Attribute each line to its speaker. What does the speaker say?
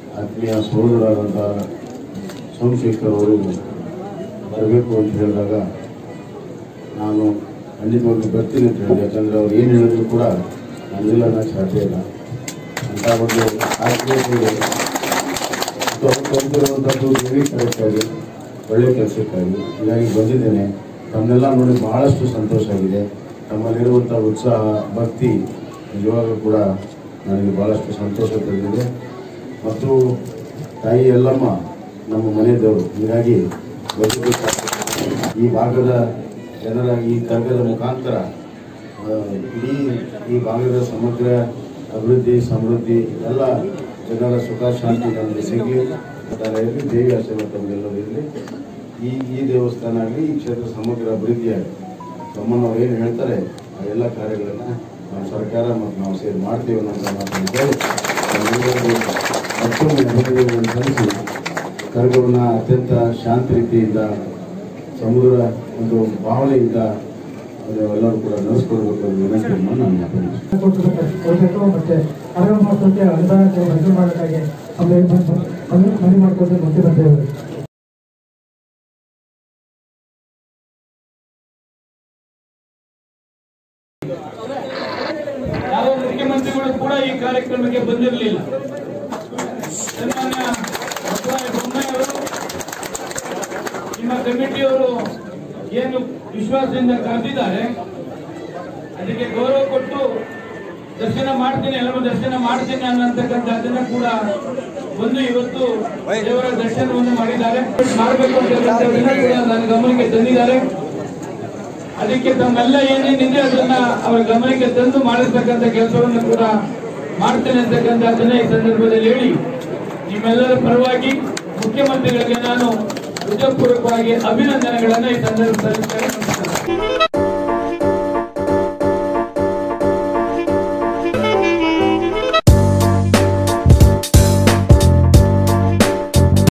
Speaker 1: ಆತ್ಮೀಯ ಸಹೋದರರಾದಂಥ ಸೋಮಶೇಖರ್ ಅವರು ಬರಬೇಕು ಅಂತ ಹೇಳಿದಾಗ ನಾನು ಖಂಡಿತವಾಗ್ಲೂ ಬರ್ತೀನಿ ಅಂತ ಹೇಳಿದೆ ಯಾಕಂದರೆ ಅವ್ರು ಏನು ಹೇಳಿದ್ರು ಕೂಡ ನನ್ನಿಲ್ಲ ಅನ್ನೋಕ್ಕೆ ಸಾಧ್ಯ ಇಲ್ಲ ಅಂತ ಒಂದು ಆತ್ಮೀಯತೆ ತಂದಿರುವಂಥದ್ದು ದೇವಿ ಕಾರ್ಯಕ್ಕಾಗಿ ಒಳ್ಳೆಯ ಕೆಲಸಕ್ಕಾಗಿ ಹೀಗಾಗಿ ಬಂದಿದ್ದೇನೆ ತಮ್ಮನ್ನೆಲ್ಲ ನೋಡಿ ಬಹಳಷ್ಟು ಸಂತೋಷ ಆಗಿದೆ ತಮ್ಮಲ್ಲಿರುವಂಥ ಉತ್ಸಾಹ ಭಕ್ತಿ ನಿಜವಾಗಲೂ ಕೂಡ ನನಗೆ ಬಹಳಷ್ಟು ಸಂತೋಷ ತಂದಿದೆ ಮತ್ತು ತಾಯಿ ಎಲ್ಲಮ್ಮ ನಮ್ಮ ಮನೆಯದವರು ಹೀಗಾಗಿ ಬದುಕು ಈ ಭಾಗದ ಜನರ ಈ ಕರ್ಗದ ಮುಖಾಂತರ ಆ, ಇಡೀ ಈ ಭಾಗದ ಸಮಗ್ರ ಅಭಿವೃದ್ಧಿ ಸಮೃದ್ಧಿ ಎಲ್ಲ ಜನರ ಸುಖ ಶಾಂತಿ ನಮಗೆ ಸಿಗಲಿ ಇರಲಿ ದೇವಿ ಆಶೀರ್ವಾದ ತಮಗೆಲ್ಲರೂ ಇರಲಿ ಈ ಈ ದೇವಸ್ಥಾನ ಆಗಲಿ ಈ ಕ್ಷೇತ್ರ ಸಮಗ್ರ ಅಭಿವೃದ್ಧಿಯಾಗಲಿ ತಮ್ಮನವ್ರು ಏನು ಹೇಳ್ತಾರೆ ಆ ಎಲ್ಲ ಕಾರ್ಯಗಳನ್ನು ನಮ್ಮ ಸರ್ಕಾರ ಮತ್ತು ನಾವು ಸೇರಿ ಮಾಡ್ತೀವಿ ಅನ್ನೋ ಮಾತನ್ನು ಹೇಳಿ ನಮ್ಮೆಲ್ಲರಿಗೂ ಮತ್ತೊಮ್ಮೆ ಅಭಿನಂದನೆಗಳನ್ನು ಸಲ್ಲಿಸಿ ಕರ್ಗವನ್ನು ಅತ್ಯಂತ ಶಾಂತ ರೀತಿಯಿಂದ ಸಮುದ್ರ ಒಂದು ಭಾವನೆಯಿಂದ ಎಲ್ಲರೂ ಕೂಡ ನಡೆಸ್ಕೊಡ್ಬೇಕು ಅನ್ನೋ ವಿನಂತಿಯನ್ನು ನಾನು ಮಾತನಾಡ್ತೀನಿ
Speaker 2: ಕೊಡಬೇಕು ಮತ್ತೆ ಆರೋಗ್ಯ ಮಾಸಕ್ಕೆ ಅನುದಾನಕ್ಕೆ ಮಂಜೂರು ಮಾಡೋಕ್ಕಾಗಿ ಆಮೇಲೆ ಮನೆ ಮಾಡ್ಕೊಂಡು ಮುಂದೆ ಬಂದೇವೆ
Speaker 3: ಯಾವ ಮುಖ್ಯಮಂತ್ರಿಗಳು ಕೂಡ ಈ ಕಾರ್ಯಕ್ರಮಕ್ಕೆ ಬಂದಿರಲಿಲ್ಲ ಸನ್ಮಾನ್ಯ ಬಸವರಾಜ ಬೊಮ್ಮಾಯಿಯವರು ನಿಮ್ಮ ಕಮಿಟಿಯವರು ಏನು ವಿಶ್ವಾಸದಿಂದ ಕರೆದಿದ್ದಾರೆ ಅದಕ್ಕೆ ಗೌರವ ಕೊಟ್ಟು ದರ್ಶನ ಮಾಡ್ತೀನಿ ಎಲ್ಲರೂ ದರ್ಶನ ಮಾಡ್ತೀನಿ ಅನ್ನತಕ್ಕಂಥ ಅದನ್ನ ಕೂಡ ಬಂದು ಇವತ್ತು ದೇವರ ದರ್ಶನವನ್ನು ಮಾಡಿದ್ದಾರೆ ಮಾಡಬೇಕು ಅಂತಕ್ಕಂಥದ್ದನ್ನ ಕೂಡ ನನ್ನ ಗಮನಕ್ಕೆ ತಂದಿದ್ದಾರೆ ಅದಕ್ಕೆ ತಮ್ಮೆಲ್ಲ ಏನೇನಿದೆ ಅದನ್ನ ಅವರ ಗಮನಕ್ಕೆ ತಂದು ಮಾಡಿರ್ತಕ್ಕಂಥ ಕೆಲಸವನ್ನು ಕೂಡ ಮಾಡ್ತೇನೆ ಅಂತಕ್ಕಂಥದ್ದನ್ನ ಈ ಸಂದರ್ಭದಲ್ಲಿ ಹೇಳಿ ನಿಮ್ಮೆಲ್ಲರ ಪರವಾಗಿ ಮುಖ್ಯಮಂತ್ರಿಗಳಿಗೆ ನಾನು ಹೃದಯಪೂರ್ವಕವಾಗಿ ಅಭಿನಂದನೆಗಳನ್ನ ಈ ಸಂದರ್ಭದಲ್ಲಿ ಸಲ್ಲಿಸ್ತೇನೆ. ನಮಸ್ಕಾರ